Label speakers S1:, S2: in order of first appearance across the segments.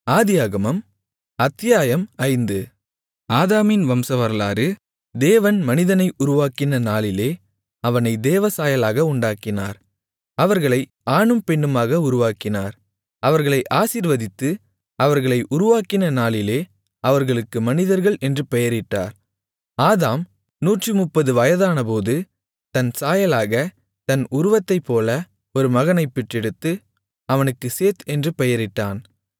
S1: ஆதியாகமம் அத்தியாயம் ஐந்து
S2: ஆதாமின் வம்சவரலாறு
S1: தேவன் மனிதனை உருவாக்கின நாளிலே அவனை தேவசாயலாக உண்டாக்கினார் அவர்களை ஆணும் பெண்ணுமாக உருவாக்கினார் அவர்களை ஆசீர்வதித்து அவர்களை உருவாக்கின நாளிலே அவர்களுக்கு மனிதர்கள் என்று பெயரிட்டார் ஆதாம் நூற்றுமுப்பது வயதானபோது தன் சாயலாக தன் உருவத்தைப்போல ஒரு மகனைப் பெற்றெடுத்து அவனுக்கு சேத் என்று பெயரிட்டான்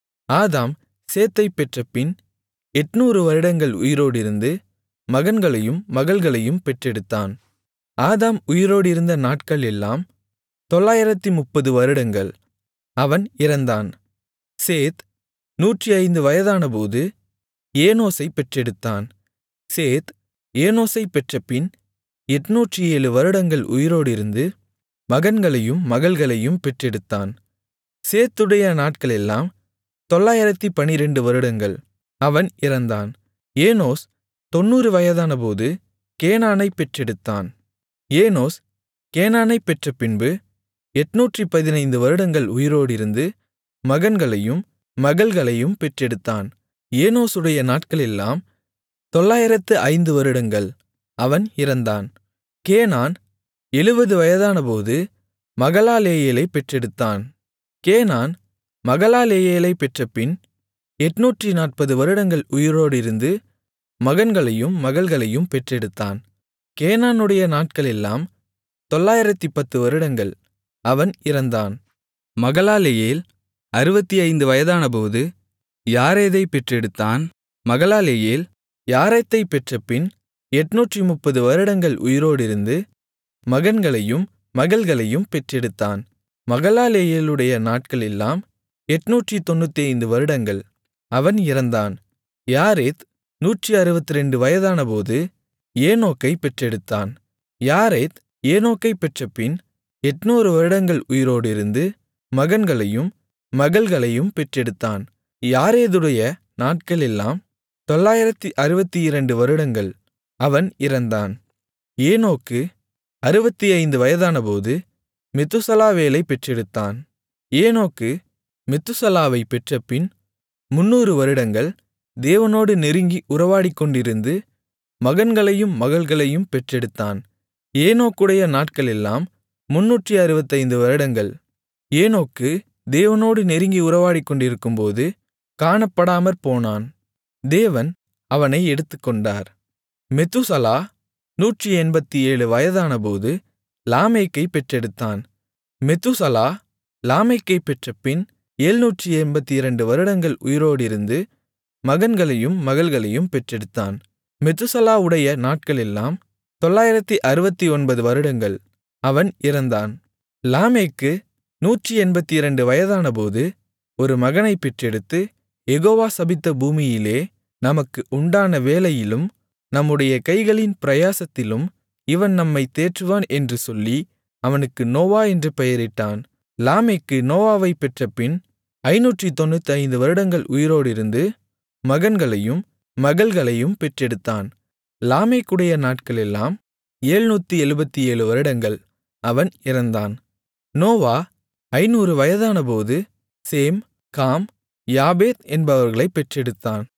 S1: ஆதாம் சேத்தைப் பெற்றபின் எட்நூறு வருடங்கள் உயிரோடிருந்து மகன்களையும் மகள்களையும் பெற்றெடுத்தான் ஆதாம் உயிரோடிருந்த நாட்கள் எல்லாம் தொள்ளாயிரத்து முப்பது வருடங்கள் அவன் இறந்தான் சேத் நூற்றி ஐந்து வயதானபோது ஏனோசைப் பெற்றெடுத்தான் சேத் ஏனோசைப் பெற்றபின் எட்நூற்று ஏழு வருடங்கள் உயிரோடிருந்து மகன்களையும் மகள்களையும் பெற்றெடுத்தான் சேத்துடைய நாட்களெல்லாம் தொள்ளாயிரத்து பனிரெண்டு வருடங்கள் அவன் இறந்தான் ஏனோஸ் தொண்ணூறு வயதானபோது கேனானைப் பெற்றெடுத்தான் ஏனோஸ் கேனானைப் பெற்றபின்பு எட்நூற்று பதினைந்து வருடங்கள் உயிரோடிருந்து மகன்களையும் மகள்களையும் பெற்றெடுத்தான் ஏனோசுடைய நாட்களெல்லாம் தொள்ளாயிரத்து ஐந்து வருடங்கள் அவன் இறந்தான் கேனான் எழுபது வயதானபோது மகலாலெயேலைப் பெற்றெடுத்தான் கேனான் மகலாலெயேலைப் பெற்றபின் எட்நூற்று நாற்பது வருடங்கள் உயிரோடிருந்து மகன்களையும் மகள்களையும் பெற்றெடுத்தான் கேனானுடைய நாட்களெல்லாம் தொள்ளாயிரத்து பத்து வருடங்கள் அவன் இறந்தான்
S2: மகலாலெயேல் அறுபத்தி ஐந்து வயதானபோது யாரேதைப் பெற்றெடுத்தான் மகலாலெயேல்
S1: யாரேத்தைப் பெற்றபின் எட்நூற்று முப்பது வருடங்கள் உயிரோடிருந்து மகன்களையும் மகள்களையும் பெற்றெடுத்தான் மகலாலெயேலுடைய நாட்களெல்லாம் எட்நூற்று தொண்ணூற்றைந்து வருடங்கள் அவன் இறந்தான் யாரேத் நூற்று அறுபத்திரண்டு வயதானபோது ஏனோக்கைப் பெற்றெடுத்தான் யாரேத் ஏனோக்கைப் பெற்றபின் எட்நூறு வருடங்கள் உயிரோடிருந்து மகன்களையும் மகள்களையும் பெற்றெடுத்தான் யாரேதுடைய நாட்களெல்லாம் தொள்ளாயிரத்து அறுபத்தி இரண்டு வருடங்கள் அவன் இறந்தான் ஏனோக்கு அறுபத்தி ஐந்து வயதானபோது மெத்துசலாவேலைப் பெற்றெடுத்தான் ஏனோக்கு மெத்துசலாவைப் பெற்றபின் முந்நூறு வருடங்கள் தேவனோடு நெருங்கி உறவாடிக்கொண்டிருந்து மகன்களையும் மகள்களையும் பெற்றெடுத்தான் ஏனோக்குடைய நாட்களெல்லாம் முன்னூற்றி அறுபத்தைந்து வருடங்கள் ஏனோக்கு தேவனோடு நெருங்கி உறவாடிக்கொண்டிருக்கும்போது காணப்படாமற் போனான் தேவன் அவனை எடுத்துக்கொண்டார் மெத்துசலா நூற்றி எண்பத்தி ஏழு வயதானபோது லாமேக்கைப் பெற்றெடுத்தான் மெத்துசலா லாமேக்கைப் பெற்றபின் எழுநூற்றி எண்பத்தி இரண்டு வருடங்கள் உயிரோடிருந்து மகன்களையும் மகள்களையும் பெற்றெடுத்தான் மெத்துசலாவுடைய நாட்களெல்லாம் தொள்ளாயிரத்தி அறுபத்தி ஒன்பது வருடங்கள் அவன் இறந்தான் லாமேக்கு நூற்றி எண்பத்தி இரண்டு வயதானபோது ஒரு மகனைப் பெற்றெடுத்து யெகோவா சபித்த பூமியிலே நமக்கு உண்டான வேலையிலும் நம்முடைய கைகளின் பிரயாசத்திலும் இவன் நம்மைத் தேற்றுவான் என்று சொல்லி அவனுக்கு நோவா என்று பெயரிட்டான் லாமேக்கு நோவாவைப் பெற்றபின் ஐநூற்றி தொண்ணூத்தைந்து வருடங்கள் உயிரோடிருந்து மகன்களையும் மகள்களையும் பெற்றெடுத்தான் லாமேக்குடைய நாட்களெல்லாம் எழுநூத்தி எழுபத்தி ஏழு வருடங்கள் அவன் இறந்தான் நோவா ஐநூறு வயதானபோது சேம் காம் யாபேத் என்பவர்களைப் பெற்றெடுத்தான்